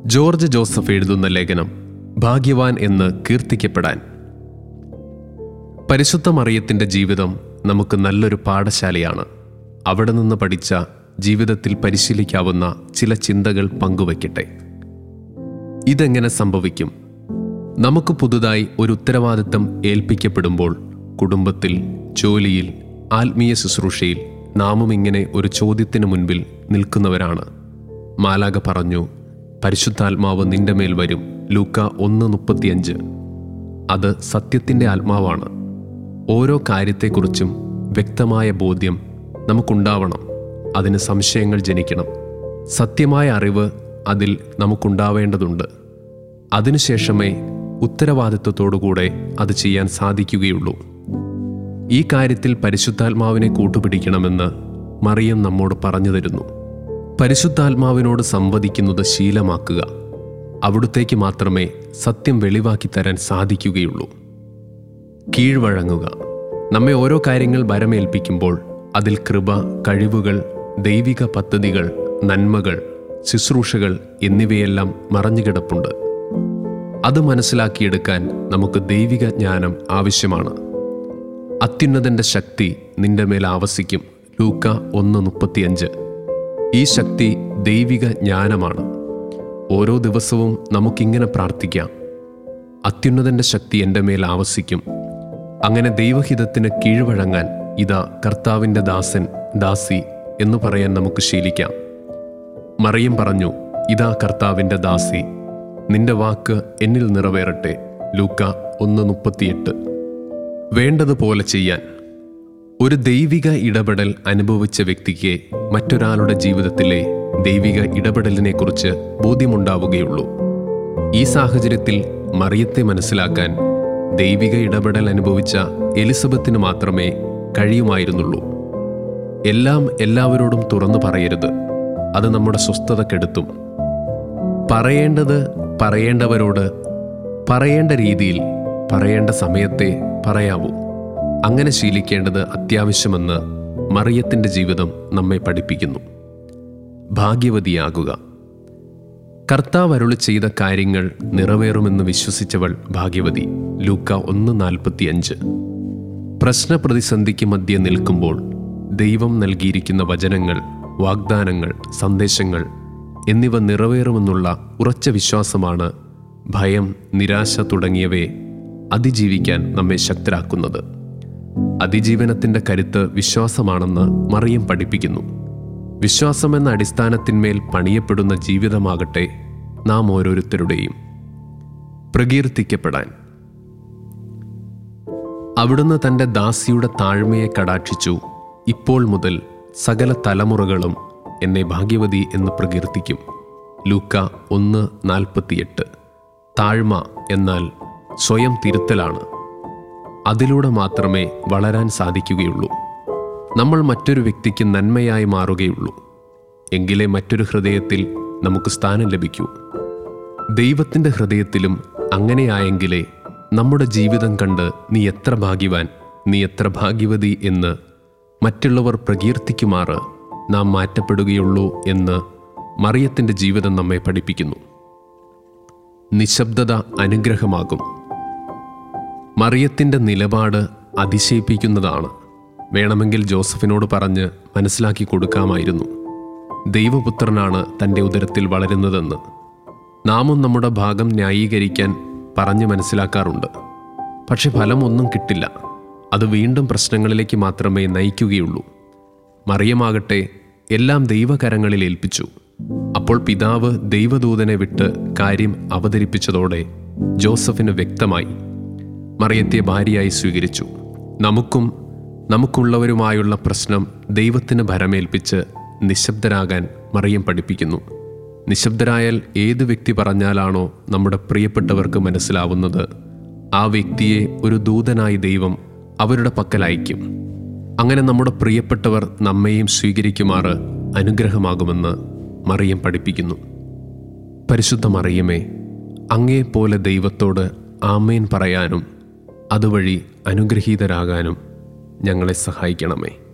George Joseph എഴുതുന്ന ലേഖനം ഭാഗ്യവാൻ എന്ന് കീർത്തിക്കപ്പെടാൻ പരിശുദ്ധ മറിയത്തിൻ്റെ ജീവിതം നമുക്ക് നല്ലൊരു പാഠശാലയാണ് അവിടെ നിന്ന് പഠിച്ച ജീവിതത്തിൽ പരിശീലിക്കാവുന്ന ചില ചിന്തകൾ പങ്കുവയ്ക്കട്ടെ ഇതെങ്ങനെ സംഭവിക്കും നമുക്ക് പുതുതായി ഒരു ഉത്തരവാദിത്തം ഏൽപ്പിക്കപ്പെടുമ്പോൾ കുടുംബത്തിൽ ജോലിയിൽ ആത്മീയ ശുശ്രൂഷയിൽ നാമും ഇങ്ങനെ ഒരു ചോദ്യത്തിന് മുൻപിൽ നിൽക്കുന്നവരാണ് മാലാക പറഞ്ഞു പരിശുദ്ധാത്മാവ് നിന്റെ മേൽ വരും ലൂക്ക ഒന്ന് മുപ്പത്തിയഞ്ച് അത് സത്യത്തിൻ്റെ ആത്മാവാണ് ഓരോ കാര്യത്തെക്കുറിച്ചും വ്യക്തമായ ബോധ്യം നമുക്കുണ്ടാവണം അതിന് സംശയങ്ങൾ ജനിക്കണം സത്യമായ അറിവ് അതിൽ നമുക്കുണ്ടാവേണ്ടതുണ്ട് അതിനുശേഷമേ ഉത്തരവാദിത്വത്തോടുകൂടെ അത് ചെയ്യാൻ സാധിക്കുകയുള്ളൂ ഈ കാര്യത്തിൽ പരിശുദ്ധാത്മാവിനെ കൂട്ടുപിടിക്കണമെന്ന് മറിയം നമ്മോട് പറഞ്ഞു തരുന്നു പരിശുദ്ധാത്മാവിനോട് സംവദിക്കുന്നത് ശീലമാക്കുക അവിടുത്തേക്ക് മാത്രമേ സത്യം വെളിവാക്കി തരാൻ സാധിക്കുകയുള്ളൂ കീഴ്വഴങ്ങുക നമ്മെ ഓരോ കാര്യങ്ങൾ വരമേൽപ്പിക്കുമ്പോൾ അതിൽ കൃപ കഴിവുകൾ ദൈവിക പദ്ധതികൾ നന്മകൾ ശുശ്രൂഷകൾ എന്നിവയെല്ലാം മറഞ്ഞുകിടപ്പുണ്ട് അത് മനസ്സിലാക്കിയെടുക്കാൻ നമുക്ക് ദൈവിക ജ്ഞാനം ആവശ്യമാണ് അത്യുന്നതന്റെ ശക്തി നിന്റെ മേൽ ആവസിക്കും ലൂക്ക ഒന്ന് മുപ്പത്തിയഞ്ച് ഈ ശക്തി ദൈവിക ജ്ഞാനമാണ് ഓരോ ദിവസവും നമുക്കിങ്ങനെ പ്രാർത്ഥിക്കാം അത്യുന്നതന്റെ ശക്തി എൻ്റെ മേൽ ആവസിക്കും അങ്ങനെ ദൈവഹിതത്തിന് കീഴ്വഴങ്ങാൻ ഇതാ കർത്താവിൻ്റെ ദാസൻ ദാസി എന്ന് പറയാൻ നമുക്ക് ശീലിക്കാം മറിയം പറഞ്ഞു ഇതാ കർത്താവിൻ്റെ ദാസി നിന്റെ വാക്ക് എന്നിൽ നിറവേറട്ടെ ലൂക്ക ഒന്ന് മുപ്പത്തിയെട്ട് വേണ്ടതുപോലെ ചെയ്യാൻ ഒരു ദൈവിക ഇടപെടൽ അനുഭവിച്ച വ്യക്തിക്ക് മറ്റൊരാളുടെ ജീവിതത്തിലെ ദൈവിക ഇടപെടലിനെക്കുറിച്ച് ബോധ്യമുണ്ടാവുകയുള്ളൂ ഈ സാഹചര്യത്തിൽ മറിയത്തെ മനസ്സിലാക്കാൻ ദൈവിക ഇടപെടൽ അനുഭവിച്ച എലിസബത്തിന് മാത്രമേ കഴിയുമായിരുന്നുള്ളൂ എല്ലാം എല്ലാവരോടും തുറന്നു പറയരുത് അത് നമ്മുടെ സ്വസ്ഥത കെടുത്തും പറയേണ്ടത് പറയേണ്ടവരോട് പറയേണ്ട രീതിയിൽ പറയേണ്ട സമയത്തെ പറയാവൂ അങ്ങനെ ശീലിക്കേണ്ടത് അത്യാവശ്യമെന്ന് മറിയത്തിൻ്റെ ജീവിതം നമ്മെ പഠിപ്പിക്കുന്നു ഭാഗ്യവതിയാകുക കർത്താവ് അരുളി ചെയ്ത കാര്യങ്ങൾ നിറവേറുമെന്ന് വിശ്വസിച്ചവൾ ഭാഗ്യവതി ലൂക്ക ഒന്ന് നാൽപ്പത്തിയഞ്ച് പ്രശ്നപ്രതിസന്ധിക്ക് മധ്യേ നിൽക്കുമ്പോൾ ദൈവം നൽകിയിരിക്കുന്ന വചനങ്ങൾ വാഗ്ദാനങ്ങൾ സന്ദേശങ്ങൾ എന്നിവ നിറവേറുമെന്നുള്ള ഉറച്ച വിശ്വാസമാണ് ഭയം നിരാശ തുടങ്ങിയവയെ അതിജീവിക്കാൻ നമ്മെ ശക്തരാക്കുന്നത് അതിജീവനത്തിൻ്റെ കരുത്ത് വിശ്വാസമാണെന്ന് മറിയം പഠിപ്പിക്കുന്നു വിശ്വാസമെന്ന അടിസ്ഥാനത്തിന്മേൽ പണിയപ്പെടുന്ന ജീവിതമാകട്ടെ നാം ഓരോരുത്തരുടെയും പ്രകീർത്തിക്കപ്പെടാൻ അവിടുന്ന് തൻ്റെ ദാസിയുടെ താഴ്മയെ കടാക്ഷിച്ചു ഇപ്പോൾ മുതൽ സകല തലമുറകളും എന്നെ ഭാഗ്യവതി എന്ന് പ്രകീർത്തിക്കും ലൂക്ക ഒന്ന് നാൽപ്പത്തിയെട്ട് താഴ്മ എന്നാൽ സ്വയം തിരുത്തലാണ് അതിലൂടെ മാത്രമേ വളരാൻ സാധിക്കുകയുള്ളൂ നമ്മൾ മറ്റൊരു വ്യക്തിക്ക് നന്മയായി മാറുകയുള്ളൂ എങ്കിലേ മറ്റൊരു ഹൃദയത്തിൽ നമുക്ക് സ്ഥാനം ലഭിക്കൂ ദൈവത്തിൻ്റെ ഹൃദയത്തിലും അങ്ങനെയായെങ്കിലേ നമ്മുടെ ജീവിതം കണ്ട് നീ എത്ര ഭാഗ്യവാൻ നീ എത്ര ഭാഗ്യവതി എന്ന് മറ്റുള്ളവർ പ്രകീർത്തിക്കുമാറ് നാം മാറ്റപ്പെടുകയുള്ളൂ എന്ന് മറിയത്തിൻ്റെ ജീവിതം നമ്മെ പഠിപ്പിക്കുന്നു നിശബ്ദത അനുഗ്രഹമാകും മറിയത്തിൻ്റെ നിലപാട് അതിശയിപ്പിക്കുന്നതാണ് വേണമെങ്കിൽ ജോസഫിനോട് പറഞ്ഞ് മനസ്സിലാക്കി കൊടുക്കാമായിരുന്നു ദൈവപുത്രനാണ് തൻ്റെ ഉദരത്തിൽ വളരുന്നതെന്ന് നാമും നമ്മുടെ ഭാഗം ന്യായീകരിക്കാൻ പറഞ്ഞ് മനസ്സിലാക്കാറുണ്ട് പക്ഷെ ഫലമൊന്നും കിട്ടില്ല അത് വീണ്ടും പ്രശ്നങ്ങളിലേക്ക് മാത്രമേ നയിക്കുകയുള്ളൂ മറിയമാകട്ടെ എല്ലാം ദൈവകരങ്ങളിൽ ഏൽപ്പിച്ചു അപ്പോൾ പിതാവ് ദൈവദൂതനെ വിട്ട് കാര്യം അവതരിപ്പിച്ചതോടെ ജോസഫിന് വ്യക്തമായി മറിയത്തെ ഭാര്യയായി സ്വീകരിച്ചു നമുക്കും നമുക്കുള്ളവരുമായുള്ള പ്രശ്നം ദൈവത്തിന് ഭരമേൽപ്പിച്ച് നിശബ്ദരാകാൻ മറിയം പഠിപ്പിക്കുന്നു നിശബ്ദരായാൽ ഏത് വ്യക്തി പറഞ്ഞാലാണോ നമ്മുടെ പ്രിയപ്പെട്ടവർക്ക് മനസ്സിലാവുന്നത് ആ വ്യക്തിയെ ഒരു ദൂതനായി ദൈവം അവരുടെ പക്കൽ അയക്കും അങ്ങനെ നമ്മുടെ പ്രിയപ്പെട്ടവർ നമ്മെയും സ്വീകരിക്കുമാറ് അനുഗ്രഹമാകുമെന്ന് മറിയം പഠിപ്പിക്കുന്നു പരിശുദ്ധ മറിയമേ അങ്ങേപ്പോലെ ദൈവത്തോട് ആമേൻ പറയാനും അതുവഴി അനുഗ്രഹീതരാകാനും ഞങ്ങളെ സഹായിക്കണമേ